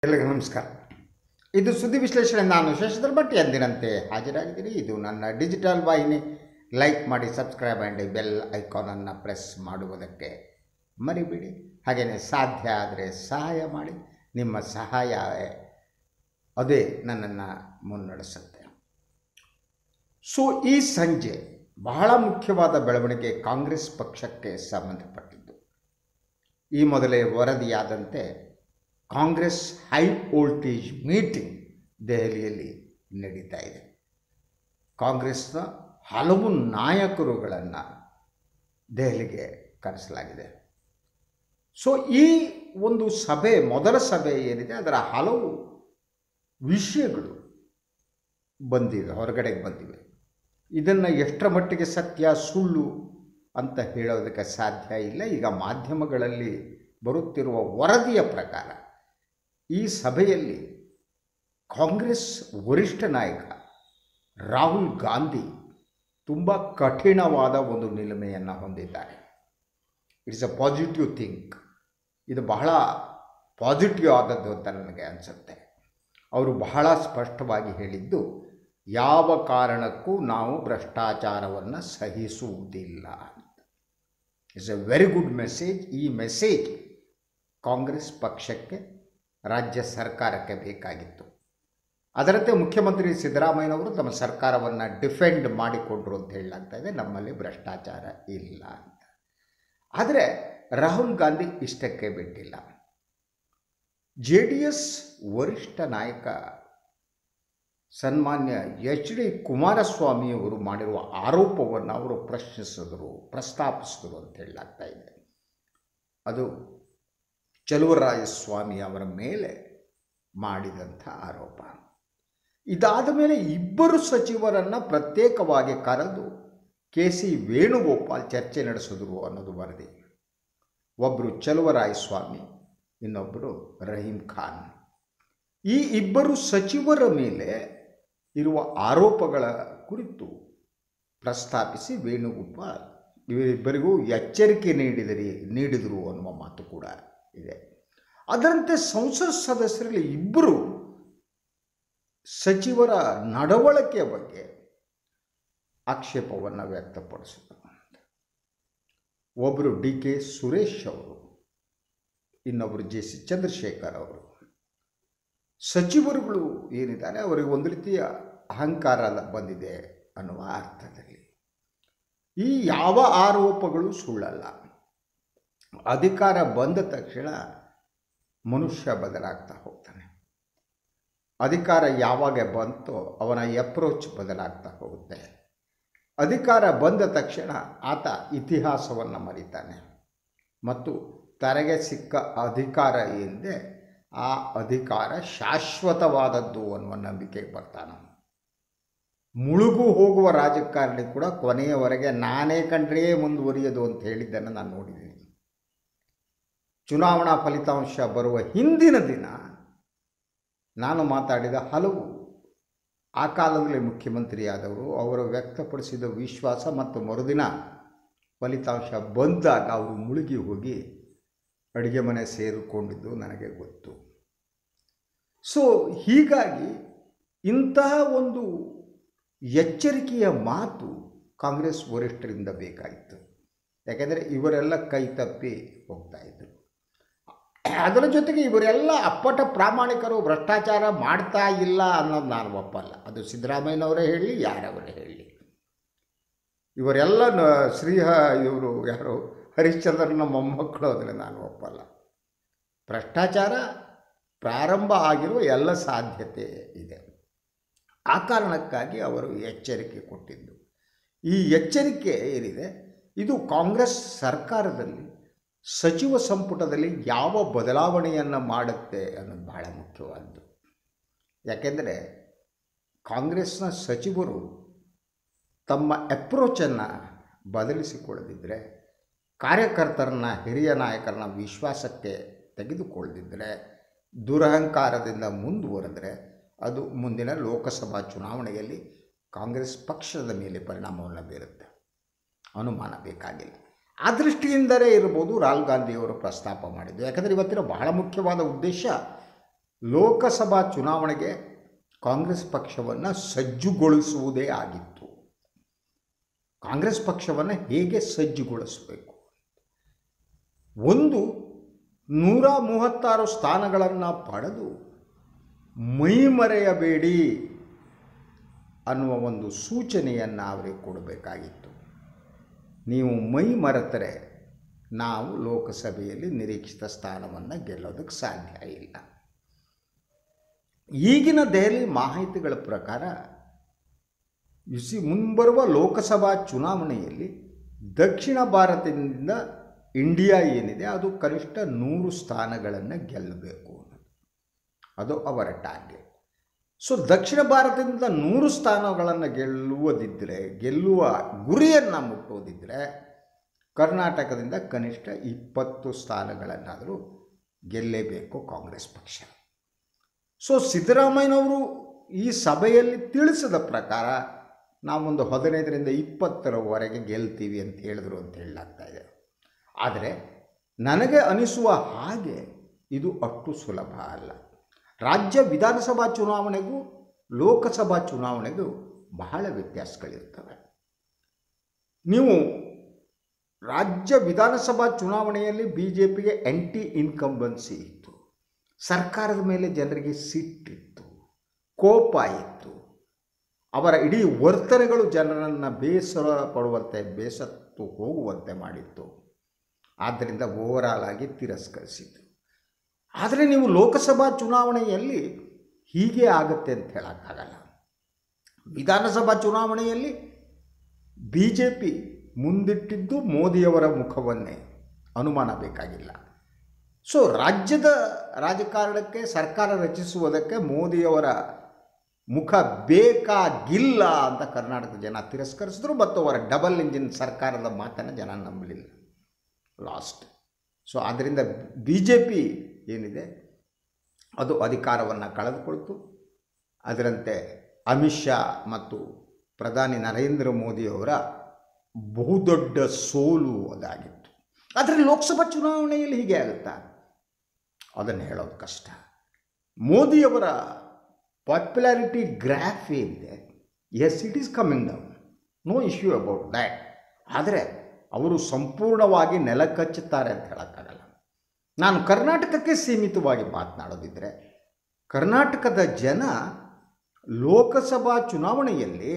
ಎಲ್ಲರಿಗೂ ನಮಸ್ಕಾರ ಇದು ಸುದ್ದಿ ವಿಶ್ಲೇಷಣೆ ನಾನು ಶಶಿಧರ್ ಭಟ್ ಎಂದಿನಂತೆ ಹಾಜರಾಗಿದ್ದೀನಿ ಇದು ನನ್ನ ಡಿಜಿಟಲ್ ವಾಹಿನಿ ಲೈಕ್ ಮಾಡಿ ಸಬ್ಸ್ಕ್ರೈಬ್ ಆ್ಯಂಡ್ ಬೆಲ್ ಐಕಾನನ್ನು ಪ್ರೆಸ್ ಮಾಡುವುದಕ್ಕೆ ಮರಿಬೇಡಿ ಹಾಗೆಯೇ ಸಾಧ್ಯ ಆದರೆ ಸಹಾಯ ಮಾಡಿ ನಿಮ್ಮ ಸಹಾಯ ಅದೇ ನನ್ನನ್ನು ಮುನ್ನಡೆಸುತ್ತೆ ಸೊ ಈ ಸಂಜೆ ಬಹಳ ಮುಖ್ಯವಾದ ಬೆಳವಣಿಗೆ ಕಾಂಗ್ರೆಸ್ ಪಕ್ಷಕ್ಕೆ ಸಂಬಂಧಪಟ್ಟಿದ್ದು ಈ ಮೊದಲೇ ವರದಿಯಾದಂತೆ ಕಾಂಗ್ರೆಸ್ ಹೈ ವೋಲ್ಟೇಜ್ ಮೀಟಿಂಗ್ ದೆಹಲಿಯಲ್ಲಿ ನಡೀತಾ ಇದೆ ಕಾಂಗ್ರೆಸ್ನ ಹಲವು ನಾಯಕರುಗಳನ್ನು ದೆಹಲಿಗೆ ಕರೆಸಲಾಗಿದೆ ಸೊ ಈ ಒಂದು ಸಭೆ ಮೊದಲ ಸಭೆ ಏನಿದೆ ಅದರ ಹಲವು ವಿಷಯಗಳು ಬಂದಿವೆ ಹೊರಗಡೆಗೆ ಬಂದಿವೆ ಇದನ್ನು ಎಷ್ಟರ ಮಟ್ಟಿಗೆ ಸತ್ಯ ಸುಳ್ಳು ಅಂತ ಹೇಳೋದಕ್ಕೆ ಸಾಧ್ಯ ಇಲ್ಲ ಈಗ ಮಾಧ್ಯಮಗಳಲ್ಲಿ ಬರುತ್ತಿರುವ ವರದಿಯ ಪ್ರಕಾರ ಈ ಸಭೆಯಲ್ಲಿ ಕಾಂಗ್ರೆಸ್ ವರಿಷ್ಠ ನಾಯಕ ರಾಹುಲ್ ಗಾಂಧಿ ತುಂಬ ಕಠಿಣವಾದ ಒಂದು ನಿಲುಮೆಯನ್ನು ಹೊಂದಿದ್ದಾರೆ ಇಟ್ಸ್ ಅ ಪಾಸಿಟಿವ್ ಥಿಂಕ್ ಇದು ಬಹಳ ಪಾಸಿಟಿವ್ ಆದದ್ದು ಅಂತ ನನಗೆ ಅನಿಸುತ್ತೆ ಅವರು ಬಹಳ ಸ್ಪಷ್ಟವಾಗಿ ಹೇಳಿದ್ದು ಯಾವ ಕಾರಣಕ್ಕೂ ನಾವು ಭ್ರಷ್ಟಾಚಾರವನ್ನು ಸಹಿಸುವುದಿಲ್ಲ it's a very good message ಈ ಮೆಸೇಜ್ ಕಾಂಗ್ರೆಸ್ ಪಕ್ಷಕ್ಕೆ ರಾಜ್ಯ ಸರ್ಕಾರಕ್ಕೆ ಬೇಕಾಗಿತ್ತು ಅದರಂತೆ ಮುಖ್ಯಮಂತ್ರಿ ಸಿದ್ದರಾಮಯ್ಯನವರು ತಮ್ಮ ಸರ್ಕಾರವನ್ನು ಡಿಫೆಂಡ್ ಮಾಡಿಕೊಂಡ್ರು ಅಂತ ಹೇಳಲಾಗ್ತಾ ಇದೆ ನಮ್ಮಲ್ಲಿ ಭ್ರಷ್ಟಾಚಾರ ಇಲ್ಲ ಅಂತ ಆದರೆ ರಾಹುಲ್ ಗಾಂಧಿ ಇಷ್ಟಕ್ಕೆ ಬಿಟ್ಟಿಲ್ಲ ಜೆ ಡಿ ಎಸ್ ವರಿಷ್ಠ ನಾಯಕ ಸನ್ಮಾನ್ಯ ಎಚ್ ಡಿ ಕುಮಾರಸ್ವಾಮಿಯವರು ಮಾಡಿರುವ ಆರೋಪವನ್ನು ಅವರು ಪ್ರಶ್ನಿಸಿದರು ಪ್ರಸ್ತಾಪಿಸಿದರು ಅಂತ ಹೇಳಲಾಗ್ತಾ ಇದೆ ಅದು ಚಲುವರಾಯಸ್ವಾಮಿ ಅವರ ಮೇಲೆ ಮಾಡಿದಂಥ ಆರೋಪ ಇದಾದ ಮೇಲೆ ಇಬ್ಬರು ಸಚಿವರನ್ನು ಪ್ರತ್ಯೇಕವಾಗಿ ಕರೆದು ಕೆ ಸಿ ವೇಣುಗೋಪಾಲ್ ಚರ್ಚೆ ನಡೆಸಿದ್ರು ಅನ್ನೋದು ವರದಿ ಒಬ್ಬರು ಚಲುವರಾಯಸ್ವಾಮಿ ಇನ್ನೊಬ್ಬರು ರಹೀಂ ಖಾನ್ ಈ ಇಬ್ಬರು ಸಚಿವರ ಮೇಲೆ ಇರುವ ಆರೋಪಗಳ ಕುರಿತು ಪ್ರಸ್ತಾಪಿಸಿ ವೇಣುಗೋಪಾಲ್ ಇವರಿಬ್ಬರಿಗೂ ಎಚ್ಚರಿಕೆ ನೀಡಿದರಿ ನೀಡಿದರು ಅನ್ನುವ ಮಾತು ಕೂಡ ಇದೆ ಅದರಂತೆ ಸಂಸತ್ ಸದಸ್ಯರಲ್ಲಿ ಇಬ್ಬರು ಸಚಿವರ ನಡವಳಿಕೆಯ ಬಗ್ಗೆ ಆಕ್ಷೇಪವನ್ನು ವ್ಯಕ್ತಪಡಿಸಿದರು ಒಬ್ಬರು ಡಿ ಕೆ ಸುರೇಶ್ ಅವರು ಇನ್ನೊಬ್ಬರು ಜೆ ಸಿ ಚಂದ್ರಶೇಖರ್ ಅವರು ಸಚಿವರುಗಳು ಏನಿದ್ದಾರೆ ಅವರಿಗೆ ಒಂದು ರೀತಿಯ ಅಹಂಕಾರ ಬಂದಿದೆ ಅನ್ನುವ ಅರ್ಥದಲ್ಲಿ ಈ ಯಾವ ಆರೋಪಗಳು ಸುಳ್ಳಲ್ಲ ಅಧಿಕಾರ ಬಂದ ತಕ್ಷಣ ಮನುಷ್ಯ ಬದಲಾಗ್ತಾ ಹೋಗ್ತಾನೆ ಅಧಿಕಾರ ಯಾವಾಗ ಬಂತೋ ಅವನ ಅಪ್ರೋಚ್ ಬದಲಾಗ್ತಾ ಹೋಗುತ್ತೆ ಅಧಿಕಾರ ಬಂದ ತಕ್ಷಣ ಆತ ಇತಿಹಾಸವನ್ನು ಮರಿತಾನೆ ಮತ್ತು ತನಗೆ ಸಿಕ್ಕ ಅಧಿಕಾರ ಎಂದೇ ಆ ಅಧಿಕಾರ ಶಾಶ್ವತವಾದದ್ದು ಅನ್ನುವ ನಂಬಿಕೆಗೆ ಬರ್ತಾನೆ ಮುಳುಗು ಹೋಗುವ ರಾಜಕಾರಣಿ ಕೂಡ ಕೊನೆಯವರೆಗೆ ನಾನೇ ಕಂಡ್ರೇ ಮುಂದುವರಿಯೋದು ಅಂತ ಹೇಳಿದ್ದನ್ನು ನಾನು ನೋಡಿದ್ದೀನಿ ಚುನಾವಣಾ ಫಲಿತಾಂಶ ಬರುವ ಹಿಂದಿನ ದಿನ ನಾನು ಮಾತಾಡಿದ ಹಲವು ಆ ಕಾಲದಲ್ಲಿ ಮುಖ್ಯಮಂತ್ರಿಯಾದವರು ಅವರು ವ್ಯಕ್ತಪಡಿಸಿದ ವಿಶ್ವಾಸ ಮತ್ತು ಮರುದಿನ ಫಲಿತಾಂಶ ಬಂದಾಗ ಅವರು ಮುಳುಗಿ ಹೋಗಿ ಅಡುಗೆ ಮನೆ ಸೇರಿಕೊಂಡಿದ್ದು ನನಗೆ ಗೊತ್ತು ಸೊ ಹೀಗಾಗಿ ಇಂತಹ ಒಂದು ಎಚ್ಚರಿಕೆಯ ಮಾತು ಕಾಂಗ್ರೆಸ್ ವರಿಷ್ಠರಿಂದ ಬೇಕಾಗಿತ್ತು ಯಾಕೆಂದರೆ ಇವರೆಲ್ಲ ಕೈ ತಪ್ಪಿ ಹೋಗ್ತಾ ಇದ್ದರು ಅದರ ಜೊತೆಗೆ ಇವರೆಲ್ಲ ಅಪ್ಪಟ ಪ್ರಾಮಾಣಿಕರು ಭ್ರಷ್ಟಾಚಾರ ಮಾಡ್ತಾ ಇಲ್ಲ ಅನ್ನೋದು ನಾನು ಒಪ್ಪಲ್ಲ ಅದು ಸಿದ್ದರಾಮಯ್ಯನವರೇ ಹೇಳಿ ಯಾರವರೇ ಹೇಳಿ ಇವರೆಲ್ಲ ನ ಶ್ರೀಹ ಇವರು ಯಾರು ಹರಿಶ್ಚಂದ್ರನ ಮೊಮ್ಮಕ್ಕಳು ಅಂದರೆ ನಾನು ಒಪ್ಪಲ್ಲ ಭ್ರಷ್ಟಾಚಾರ ಪ್ರಾರಂಭ ಆಗಿರುವ ಎಲ್ಲ ಸಾಧ್ಯತೆ ಇದೆ ಆ ಕಾರಣಕ್ಕಾಗಿ ಅವರು ಎಚ್ಚರಿಕೆ ಕೊಟ್ಟಿದ್ದು ಈ ಎಚ್ಚರಿಕೆ ಏನಿದೆ ಇದು ಕಾಂಗ್ರೆಸ್ ಸರ್ಕಾರದಲ್ಲಿ ಸಚಿವ ಸಂಪುಟದಲ್ಲಿ ಯಾವ ಬದಲಾವಣೆಯನ್ನು ಮಾಡುತ್ತೆ ಅನ್ನೋದು ಬಹಳ ಮುಖ್ಯವಾದ್ದು ಯಾಕೆಂದರೆ ಕಾಂಗ್ರೆಸ್ನ ಸಚಿವರು ತಮ್ಮ ಅಪ್ರೋಚನ್ನು ಬದಲಿಸಿಕೊಳ್ಳದಿದ್ದರೆ ಕಾರ್ಯಕರ್ತರನ್ನ ಹಿರಿಯ ನಾಯಕರನ್ನ ವಿಶ್ವಾಸಕ್ಕೆ ತೆಗೆದುಕೊಳ್ಳದಿದ್ದರೆ ದುರಹಂಕಾರದಿಂದ ಮುಂದುವರೆದರೆ ಅದು ಮುಂದಿನ ಲೋಕಸಭಾ ಚುನಾವಣೆಯಲ್ಲಿ ಕಾಂಗ್ರೆಸ್ ಪಕ್ಷದ ಮೇಲೆ ಪರಿಣಾಮವನ್ನು ಬೀರುತ್ತೆ ಅನುಮಾನ ಬೇಕಾಗಿಲ್ಲ ಆ ದೃಷ್ಟಿಯಿಂದಲೇ ಇರ್ಬೋದು ರಾಹುಲ್ ಗಾಂಧಿಯವರು ಪ್ರಸ್ತಾಪ ಮಾಡಿದ್ದು ಯಾಕಂದರೆ ಇವತ್ತಿನ ಬಹಳ ಮುಖ್ಯವಾದ ಉದ್ದೇಶ ಲೋಕಸಭಾ ಚುನಾವಣೆಗೆ ಕಾಂಗ್ರೆಸ್ ಪಕ್ಷವನ್ನು ಸಜ್ಜುಗೊಳಿಸುವುದೇ ಆಗಿತ್ತು ಕಾಂಗ್ರೆಸ್ ಪಕ್ಷವನ್ನು ಹೇಗೆ ಸಜ್ಜುಗೊಳಿಸಬೇಕು ಒಂದು ನೂರ ಮೂವತ್ತಾರು ಸ್ಥಾನಗಳನ್ನು ಪಡೆದು ಮೈಮರೆಯಬೇಡಿ ಅನ್ನುವ ಒಂದು ಸೂಚನೆಯನ್ನು ಅವರಿಗೆ ಕೊಡಬೇಕಾಗಿತ್ತು ನೀವು ಮೈ ಮರೆತರೆ ನಾವು ಲೋಕಸಭೆಯಲ್ಲಿ ನಿರೀಕ್ಷಿತ ಸ್ಥಾನವನ್ನು ಗೆಲ್ಲೋದಕ್ಕೆ ಸಾಧ್ಯ ಇಲ್ಲ ಈಗಿನ ದೆಹಲಿ ಮಾಹಿತಿಗಳ ಪ್ರಕಾರ ಯುಸಿ ಮುಂಬರುವ ಲೋಕಸಭಾ ಚುನಾವಣೆಯಲ್ಲಿ ದಕ್ಷಿಣ ಭಾರತದಿಂದ ಇಂಡಿಯಾ ಏನಿದೆ ಅದು ಕನಿಷ್ಠ ನೂರು ಸ್ಥಾನಗಳನ್ನು ಗೆಲ್ಲಬೇಕು ಅದು ಅವರ ಟಾರ್ಗೆಟ್ ಸೊ ದಕ್ಷಿಣ ಭಾರತದಿಂದ ನೂರು ಸ್ಥಾನಗಳನ್ನು ಗೆಲ್ಲುವುದಿದ್ದರೆ ಗೆಲ್ಲುವ ಗುರಿಯನ್ನು ಮುಟ್ಟೋದಿದ್ದರೆ ಕರ್ನಾಟಕದಿಂದ ಕನಿಷ್ಠ ಇಪ್ಪತ್ತು ಸ್ಥಾನಗಳನ್ನಾದರೂ ಗೆಲ್ಲೇಬೇಕು ಕಾಂಗ್ರೆಸ್ ಪಕ್ಷ ಸೊ ಸಿದ್ದರಾಮಯ್ಯನವರು ಈ ಸಭೆಯಲ್ಲಿ ತಿಳಿಸಿದ ಪ್ರಕಾರ ನಾವೊಂದು ಹದಿನೈದರಿಂದ ಇಪ್ಪತ್ತರವರೆಗೆ ಗೆಲ್ತೀವಿ ಅಂತ ಹೇಳಿದ್ರು ಅಂತ ಹೇಳಲಾಗ್ತಾ ಇದೆ ಆದರೆ ನನಗೆ ಅನಿಸುವ ಹಾಗೆ ಇದು ಅಷ್ಟು ಸುಲಭ ಅಲ್ಲ ರಾಜ್ಯ ವಿಧಾನಸಭಾ ಚುನಾವಣೆಗೂ ಲೋಕಸಭಾ ಚುನಾವಣೆಗೂ ಬಹಳ ವ್ಯತ್ಯಾಸಗಳಿರ್ತವೆ ನೀವು ರಾಜ್ಯ ವಿಧಾನಸಭಾ ಚುನಾವಣೆಯಲ್ಲಿ ಬಿ ಜೆ ಪಿಗೆ ಆ್ಯಂಟಿ ಇನ್ಕಂಬನ್ಸಿ ಇತ್ತು ಸರ್ಕಾರದ ಮೇಲೆ ಜನರಿಗೆ ಸಿಟ್ಟಿತ್ತು ಕೋಪ ಇತ್ತು ಅವರ ಇಡೀ ವರ್ತನೆಗಳು ಜನರನ್ನು ಬೇಸರ ಪಡುವಂತೆ ಬೇಸತ್ತು ಹೋಗುವಂತೆ ಮಾಡಿತ್ತು ಆದ್ದರಿಂದ ಓವರಾಲ್ ಆಗಿ ತಿರಸ್ಕರಿಸಿತು ಆದರೆ ನೀವು ಲೋಕಸಭಾ ಚುನಾವಣೆಯಲ್ಲಿ ಹೀಗೆ ಆಗುತ್ತೆ ಅಂತ ಹೇಳೋಕ್ಕಾಗಲ್ಲ ವಿಧಾನಸಭಾ ಚುನಾವಣೆಯಲ್ಲಿ ಬಿ ಜೆ ಪಿ ಮುಂದಿಟ್ಟಿದ್ದು ಮೋದಿಯವರ ಮುಖವನ್ನೇ ಅನುಮಾನ ಬೇಕಾಗಿಲ್ಲ ಸೊ ರಾಜ್ಯದ ರಾಜಕಾರಣಕ್ಕೆ ಸರ್ಕಾರ ರಚಿಸುವುದಕ್ಕೆ ಮೋದಿಯವರ ಮುಖ ಬೇಕಾಗಿಲ್ಲ ಅಂತ ಕರ್ನಾಟಕದ ಜನ ತಿರಸ್ಕರಿಸಿದ್ರು ಮತ್ತು ಅವರ ಡಬಲ್ ಇಂಜಿನ್ ಸರ್ಕಾರದ ಮಾತನ್ನು ಜನ ನಂಬಲಿಲ್ಲ ಲಾಸ್ಟ್ ಸೊ ಆದ್ದರಿಂದ ಬಿ ಜೆ ಪಿ ಏನಿದೆ ಅದು ಅಧಿಕಾರವನ್ನು ಕಳೆದುಕೊಳ್ತು ಅದರಂತೆ ಅಮಿತ್ ಶಾ ಮತ್ತು ಪ್ರಧಾನಿ ನರೇಂದ್ರ ಮೋದಿಯವರ ಬಹುದೊಡ್ಡ ಸೋಲು ಅದಾಗಿತ್ತು ಆದರೆ ಲೋಕಸಭಾ ಚುನಾವಣೆಯಲ್ಲಿ ಹೀಗೆ ಆಗುತ್ತಾ ಅದನ್ನು ಹೇಳೋದು ಕಷ್ಟ ಮೋದಿಯವರ ಪಾಪ್ಯುಲಾರಿಟಿ ಗ್ರಾಫ್ ಏನಿದೆ yes it is coming down no issue about that ಆದರೆ ಅವರು ಸಂಪೂರ್ಣವಾಗಿ ನೆಲಕಚ್ಚುತ್ತಾರೆ ಅಂತ ಹೇಳೋಕ್ಕಾಗಲ್ಲ ನಾನು ಕರ್ನಾಟಕಕ್ಕೆ ಸೀಮಿತವಾಗಿ ಮಾತನಾಡೋದಿದ್ದರೆ ಕರ್ನಾಟಕದ ಜನ ಲೋಕಸಭಾ ಚುನಾವಣೆಯಲ್ಲಿ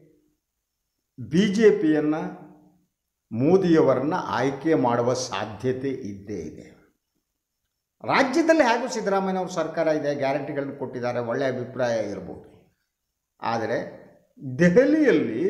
ಬಿ ಜೆ ಪಿಯನ್ನು ಮೋದಿಯವರನ್ನು ಆಯ್ಕೆ ಮಾಡುವ ಸಾಧ್ಯತೆ ಇದ್ದೇ ಇದೆ ರಾಜ್ಯದಲ್ಲಿ ಹೇಗೂ ಸಿದ್ದರಾಮಯ್ಯನವ್ರ ಸರ್ಕಾರ ಇದೆ ಗ್ಯಾರಂಟಿಗಳನ್ನು ಕೊಟ್ಟಿದ್ದಾರೆ ಒಳ್ಳೆಯ ಅಭಿಪ್ರಾಯ ಇರ್ಬೋದು ಆದರೆ ದೆಹಲಿಯಲ್ಲಿ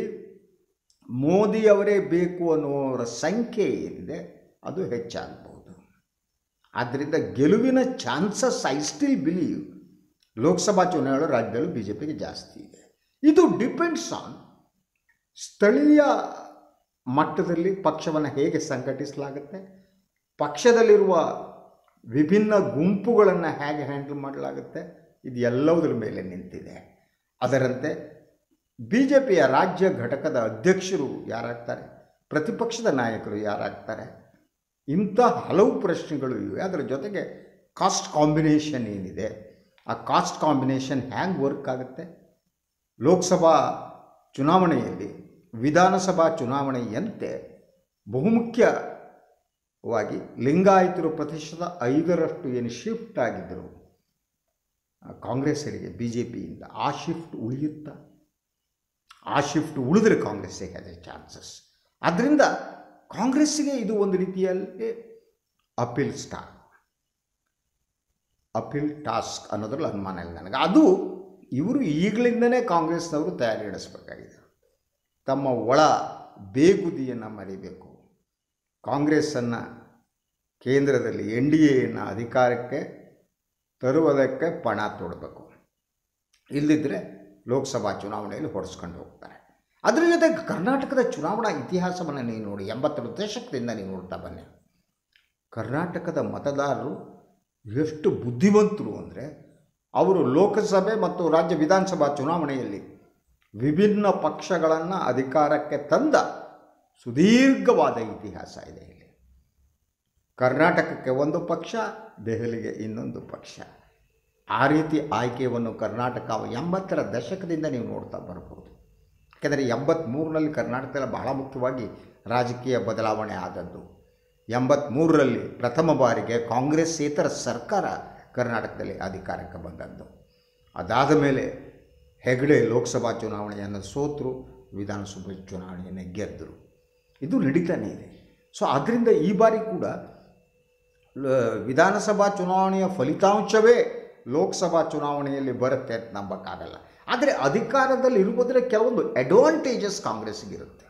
ಮೋದಿಯವರೇ ಬೇಕು ಅನ್ನುವವರ ಸಂಖ್ಯೆ ಏನಿದೆ ಅದು ಹೆಚ್ಚಾಗಬಹುದು ಆದ್ದರಿಂದ ಗೆಲುವಿನ chances I still believe Lok Sabha ಚುನಾವಣೆ ರಾಜ್ಯದಲ್ಲೂ ಬಿ ಜೆ ಪಿಗೆ ಜಾಸ್ತಿ ಇದೆ ಇದು ಡಿಪೆಂಡ್ಸ್ ಆನ್ ಸ್ಥಳೀಯ ಮಟ್ಟದಲ್ಲಿ ಪಕ್ಷವನ್ನು ಹೇಗೆ ಸಂಘಟಿಸಲಾಗುತ್ತೆ ಪಕ್ಷದಲ್ಲಿರುವ ವಿಭಿನ್ನ ಗುಂಪುಗಳನ್ನು ಹೇಗೆ ಹ್ಯಾಂಡಲ್ ಮಾಡಲಾಗುತ್ತೆ ಇದು ಎಲ್ಲವುದರ ಮೇಲೆ ನಿಂತಿದೆ ಅದರಂತೆ ಬಿ ಜೆ ಪಿಯ ರಾಜ್ಯ ಘಟಕದ ಅಧ್ಯಕ್ಷರು ಯಾರಾಗ್ತಾರೆ ಪ್ರತಿಪಕ್ಷದ ನಾಯಕರು ಯಾರಾಗ್ತಾರೆ ಇಂಥ ಹಲವು ಪ್ರಶ್ನೆಗಳು ಇವೆ ಅದರ ಜೊತೆಗೆ ಕಾಸ್ಟ್ ಕಾಂಬಿನೇಷನ್ ಏನಿದೆ ಆ ಕಾಸ್ಟ್ ಕಾಂಬಿನೇಷನ್ ಹ್ಯಾಂಗೆ ವರ್ಕ್ ಆಗುತ್ತೆ ಲೋಕಸಭಾ ಚುನಾವಣೆಯಲ್ಲಿ ವಿಧಾನಸಭಾ ಚುನಾವಣೆಯಂತೆ ಬಹುಮುಖ್ಯವಾಗಿ ಲಿಂಗಾಯತರು ಪ್ರತಿಶತ ಐದರಷ್ಟು ಏನು ಶಿಫ್ಟ್ ಆಗಿದ್ದರು ಕಾಂಗ್ರೆಸ್ಸರಿಗೆ ಬಿ ಜೆ ಪಿಯಿಂದ ಆ ಶಿಫ್ಟ್ ಉಳಿಯುತ್ತಾ ಆ ಶಿಫ್ಟ್ ಉಳಿದ್ರೆ ಕಾಂಗ್ರೆಸ್ಸಿಗೆ ಅದೇ ಚಾನ್ಸಸ್ ಆದ್ದರಿಂದ ಕಾಂಗ್ರೆಸ್ಸಿಗೆ ಇದು ಒಂದು ರೀತಿಯಲ್ಲಿ ಅಪೀಲ್ ಸ್ಟಾರ್ ಅಪೀಲ್ ಟಾಸ್ಕ್ ಅನ್ನೋದ್ರಲ್ಲಿ ಅನುಮಾನ ಇಲ್ಲ ನನಗೆ ಅದು ಇವರು ಈಗಲಿಂದನೇ ಕಾಂಗ್ರೆಸ್ನವರು ತಯಾರಿ ನಡೆಸಬೇಕಾಗಿದೆ ತಮ್ಮ ಒಳ ಬೇಗುದಿಯನ್ನು ಮರಿಬೇಕು ಕಾಂಗ್ರೆಸ್ಸನ್ನು ಕೇಂದ್ರದಲ್ಲಿ ಎನ್ ಡಿ ಎಯನ್ನು ಅಧಿಕಾರಕ್ಕೆ ತರುವುದಕ್ಕೆ ಪಣ ತೊಡಬೇಕು ಇಲ್ಲದಿದ್ದರೆ ಲೋಕಸಭಾ ಚುನಾವಣೆಯಲ್ಲಿ ಹೊಡೆಸ್ಕೊಂಡು ಹೋಗ್ತಾರೆ ಅದರ ಜೊತೆಗೆ ಕರ್ನಾಟಕದ ಚುನಾವಣಾ ಇತಿಹಾಸವನ್ನು ನೀವು ನೋಡಿ ಎಂಬತ್ತರ ದಶಕದಿಂದ ನೀವು ನೋಡ್ತಾ ಬನ್ನಿ ಕರ್ನಾಟಕದ ಮತದಾರರು ಎಷ್ಟು ಬುದ್ಧಿವಂತರು ಅಂದರೆ ಅವರು ಲೋಕಸಭೆ ಮತ್ತು ರಾಜ್ಯ ವಿಧಾನಸಭಾ ಚುನಾವಣೆಯಲ್ಲಿ ವಿಭಿನ್ನ ಪಕ್ಷಗಳನ್ನು ಅಧಿಕಾರಕ್ಕೆ ತಂದ ಸುದೀರ್ಘವಾದ ಇತಿಹಾಸ ಇದೆ ಇಲ್ಲಿ ಕರ್ನಾಟಕಕ್ಕೆ ಒಂದು ಪಕ್ಷ ದೆಹಲಿಗೆ ಇನ್ನೊಂದು ಪಕ್ಷ ಆ ರೀತಿ ಆಯ್ಕೆಯನ್ನು ಕರ್ನಾಟಕ ಎಂಬತ್ತರ ದಶಕದಿಂದ ನೀವು ನೋಡ್ತಾ ಬರ್ಬೋದು ಯಾಕೆಂದರೆ ಎಂಬತ್ತ್ಮೂರರಲ್ಲಿ ಕರ್ನಾಟಕದಲ್ಲಿ ಬಹಳ ಮುಖ್ಯವಾಗಿ ರಾಜಕೀಯ ಬದಲಾವಣೆ ಆದದ್ದು ಎಂಬತ್ತ್ಮೂರರಲ್ಲಿ ಪ್ರಥಮ ಬಾರಿಗೆ ಕಾಂಗ್ರೆಸ್ಸೇತರ ಸರ್ಕಾರ ಕರ್ನಾಟಕದಲ್ಲಿ ಅಧಿಕಾರಕ್ಕೆ ಬಂದದ್ದು ಅದಾದ ಮೇಲೆ ಹೆಗಡೆ ಲೋಕಸಭಾ ಚುನಾವಣೆಯನ್ನು ಸೋತರು ವಿಧಾನಸಭೆ ಚುನಾವಣೆಯನ್ನು ಗೆದ್ದರು ಇದು ನಡೀತಾನೆ ಇದೆ ಸೊ ಆದ್ದರಿಂದ ಈ ಬಾರಿ ಕೂಡ ಲ- ವಿಧಾನಸಭಾ ಚುನಾವಣೆಯ ಫಲಿತಾಂಶವೇ ಲೋಕಸಭಾ ಚುನಾವಣೆಯಲ್ಲಿ ಬರುತ್ತೆ ಅಂತ ನಂಬಕ್ಕಾಗಲ್ಲ ಆದರೆ ಅಧಿಕಾರದಲ್ಲಿ ಇರುವುದರ ಕೆಲವೊಂದು ಅಡ್ವಾಂಟೇಜಸ್ ಕಾಂಗ್ರೆಸ್ಸಿಗಿರುತ್ತೆ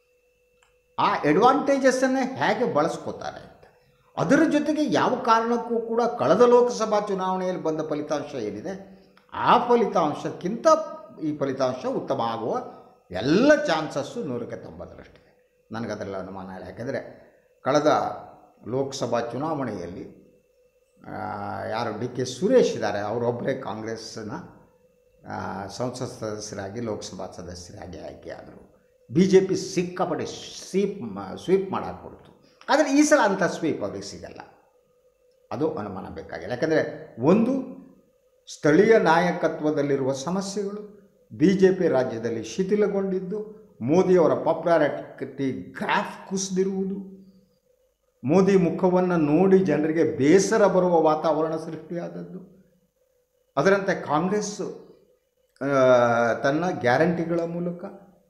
ಆ ಅಡ್ವಾಂಟೇಜಸ್ಸನ್ನೇ ಹೇಗೆ ಬಳಸ್ಕೋತಾರೆ ಅಂತ ಅದರ ಜೊತೆಗೆ ಯಾವ ಕಾರಣಕ್ಕೂ ಕೂಡ ಕಳೆದ ಲೋಕಸಭಾ ಚುನಾವಣೆಯಲ್ಲಿ ಬಂದ ಫಲಿತಾಂಶ ಏನಿದೆ ಆ ಫಲಿತಾಂಶಕ್ಕಿಂತ ಈ ಫಲಿತಾಂಶ ಉತ್ತಮ ಆಗುವ ಎಲ್ಲ ಚಾನ್ಸಸ್ಸು ನೂರಕ್ಕೆ ತೊಂಬತ್ತರಷ್ಟಿದೆ ನನಗದರಲ್ಲಿ ಅನುಮಾನ ಇಲ್ಲ ಯಾಕೆಂದರೆ ಕಳೆದ ಲೋಕಸಭಾ ಚುನಾವಣೆಯಲ್ಲಿ ಆ, ಯಾರು ಡಿ ಕೆ ಸುರೇಶ್ ಇದ್ದಾರೆ ಅವರೊಬ್ಬರೇ ಕಾಂಗ್ರೆಸ್ನ ಆ, ಸಂಸತ್ ಸದಸ್ಯರಾಗಿ ಲೋಕಸಭಾ ಸದಸ್ಯರಾಗಿ ಆಯ್ಕೆಯಾದರು ಬಿ ಜೆ ಪಿ ಸಿಕ್ಕಾಪಟ್ಟೆ ಸ್ವೀಪ್ ಸ್ವೀಪ್ ಮಾಡಕ್ಕೆ ಕೊಡ್ತು ಆದರೆ ಈ ಸಲ ಅಂಥ ಸ್ವೀಪ್ ಅವ್ರಿಗೆ ಸಿಗಲ್ಲ ಅದು ಅನುಮಾನ ಬೇಕಾಗಿಲ್ಲ ಯಾಕಂದರೆ ಒಂದು ಸ್ಥಳೀಯ ನಾಯಕತ್ವದಲ್ಲಿರುವ ಸಮಸ್ಯೆಗಳು ಬಿ ಜೆ ಪಿ ರಾಜ್ಯದಲ್ಲಿ ಶಿಥಿಲಗೊಂಡಿದ್ದು ಮೋದಿಯವರ ಪಾಪ್ಯುಲಾರಿಟಿ ಗ್ರಾಫ್ ಕುಸಿದಿರುವುದು ಮೋದಿ ಮುಖವನ್ನು ನೋಡಿ ಜನರಿಗೆ ಬೇಸರ ಬರುವ ವಾತಾವರಣ ಸೃಷ್ಟಿಯಾದದ್ದು ಅದರಂತೆ ಕಾಂಗ್ರೆಸ್ ಆ, ತನ್ನ ಗ್ಯಾರಂಟಿಗಳ ಮೂಲಕ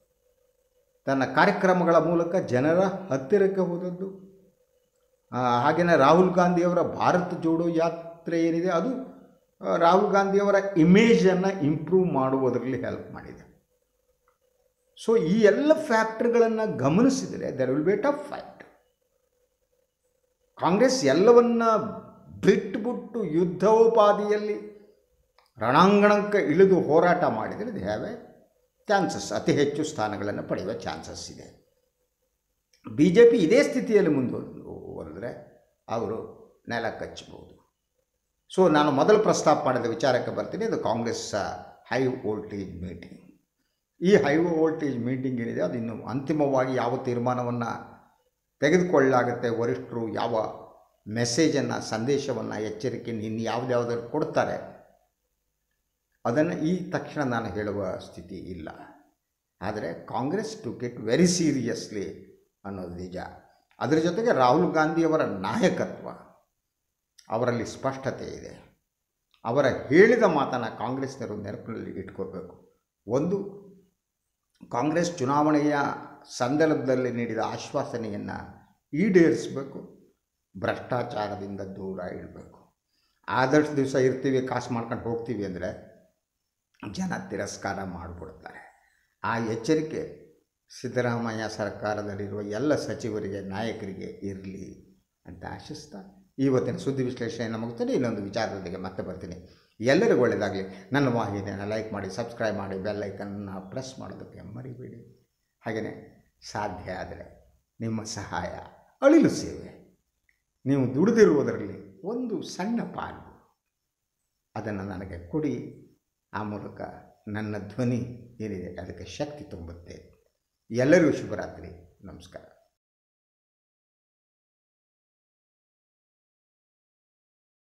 ತನ್ನ ಕಾರ್ಯಕ್ರಮಗಳ ಮೂಲಕ ಜನರ ಹತ್ತಿರಕ್ಕೆ ಹೋದದ್ದು ಹಾಗೆಯೇ ರಾಹುಲ್ ಗಾಂಧಿಯವರ ಭಾರತ್ ಜೋಡೋ ಯಾತ್ರೆ ಏನಿದೆ ಅದು ಆ, ರಾಹುಲ್ ಗಾಂಧಿಯವರ ಇಮೇಜನ್ನು ಇಂಪ್ರೂವ್ ಮಾಡುವುದರಲ್ಲಿ ಹೆಲ್ಪ್ ಮಾಡಿದೆ ಸೊ ಈ ಎಲ್ಲ ಫ್ಯಾಕ್ಟ್ರಿಗಳನ್ನು ಗಮನಿಸಿದರೆ there will be tough fight Congress ಎಲ್ಲವನ್ನ ಬಿಟ್ಟುಬಿಟ್ಟು ಯುದ್ಧೋಪಾದಿಯಲ್ಲಿ ರಣಾಂಗಣಕ್ಕೆ ಇಳಿದು ಹೋರಾಟ ಮಾಡಿದರೆ ದೇ ಹ್ಯಾವ್ ಎ ಚಾನ್ಸಸ್ ಅತಿ ಹೆಚ್ಚು ಸ್ಥಾನಗಳನ್ನು ಪಡೆಯುವ ಚಾನ್ಸಸ್ ಇದೆ ಬಿ ಜೆ ಪಿ ಇದೇ ಸ್ಥಿತಿಯಲ್ಲಿ ಮುಂದುವರೆದರೆ ಅವರು ನೆಲ ಕಚ್ಚಬಹುದು ಸೊ ನಾನು ಮೊದಲು ಪ್ರಸ್ತಾಪ ಮಾಡಿದ ವಿಚಾರಕ್ಕೆ ಬರ್ತೀನಿ ಇದು ಕಾಂಗ್ರೆಸ್ ಹೈ ವೋಲ್ಟೇಜ್ ಮೀಟಿಂಗ್ ಈ ಹೈ ವೋಲ್ಟೇಜ್ ಮೀಟಿಂಗ್ ಏನಿದೆ ಅದು ಇನ್ನು ಅಂತಿಮವಾಗಿ ಯಾವ ತೀರ್ಮಾನವನ್ನು ತೆಗೆದುಕೊಳ್ಳಲಾಗುತ್ತೆ ವರಿಷ್ಠರು ಯಾವ ಮೆಸೇಜನ್ನು ಸಂದೇಶವನ್ನು ಎಚ್ಚರಿಕೆಯನ್ನು ಇನ್ನು ಯಾವುದ್ಯಾವುದಾದ್ರು ಕೊಡ್ತಾರೆ ಅದನ್ನು ಈ ತಕ್ಷಣ ನಾನು ಹೇಳುವ ಸ್ಥಿತಿ ಇಲ್ಲ ಆದರೆ Congress took it very seriously ಅನ್ನೋದು ನಿಜ ಅದರ ಜೊತೆಗೆ ರಾಹುಲ್ ಗಾಂಧಿಯವರ ನಾಯಕತ್ವ ಅವರಲ್ಲಿ ಸ್ಪಷ್ಟತೆ ಇದೆ ಅವರ ಹೇಳಿದ ಮಾತನ್ನು ಕಾಂಗ್ರೆಸ್ನವರು ನೆನಪಿನಲ್ಲಿ ಇಟ್ಕೋಬೇಕು ಒಂದು ಕಾಂಗ್ರೆಸ್ ಚುನಾವಣೆಯ ಸಂದರ್ಭದಲ್ಲಿ ನೀಡಿದ ಆಶ್ವಾಸನೆಯನ್ನು ಈಡೇರಿಸಬೇಕು ಭ್ರಷ್ಟಾಚಾರದಿಂದ ದೂರ ಇಡಬೇಕು ಆದಷ್ಟು ದಿವಸ ಇರ್ತೀವಿ ಕಾಸು ಮಾಡ್ಕೊಂಡು ಹೋಗ್ತೀವಿ ಅಂದರೆ ಜನ ತಿರಸ್ಕಾರ ಮಾಡಿಬಿಡ್ತಾರೆ ಆ ಎಚ್ಚರಿಕೆ ಸಿದ್ದರಾಮಯ್ಯ ಸರ್ಕಾರದಲ್ಲಿರುವ ಎಲ್ಲ ಸಚಿವರಿಗೆ ನಾಯಕರಿಗೆ ಇರಲಿ ಅಂತ ಆಶಿಸ್ತಾ ಇವತ್ತಿನ ಸುದ್ದಿ ವಿಶ್ಲೇಷಣೆ ಮುಗಿಸ್ತೀನಿ ಇನ್ನೊಂದು ವಿಚಾರದೊಂದಿಗೆ ಮತ್ತೆ ಬರ್ತೀನಿ ಎಲ್ಲರಿಗೂ ಒಳ್ಳೆಯದಾಗಲಿ ನನ್ನ ವಾಹಿನಿಯನ್ನು ಲೈಕ್ ಮಾಡಿ ಸಬ್ಸ್ಕ್ರೈಬ್ ಮಾಡಿ ಬೆಲ್ ಐಕನ್ನ ಪ್ರೆಸ್ ಮಾಡೋದಕ್ಕೆ ಮರಿಬೇಡಿ ಹಾಗೆಯೇ ಸಾಧ್ಯ ಆದರೆ ನಿಮ್ಮ ಸಹಾಯ ಅಳಿಲು ಸೇವೆ ನೀವು ದುಡಿದಿರುವುದರಲ್ಲಿ ಒಂದು ಸಣ್ಣ ಪಾಲು ಅದನ್ನು ನನಗೆ ಕೊಡಿ ಆ ಮೂಲಕ ನನ್ನ ಧ್ವನಿ ಏನಿದೆ ಅದಕ್ಕೆ ಶಕ್ತಿ ತುಂಬುತ್ತೆ ಎಲ್ಲರಿಗೂ ಶುಭರಾತ್ರಿ ನಮಸ್ಕಾರ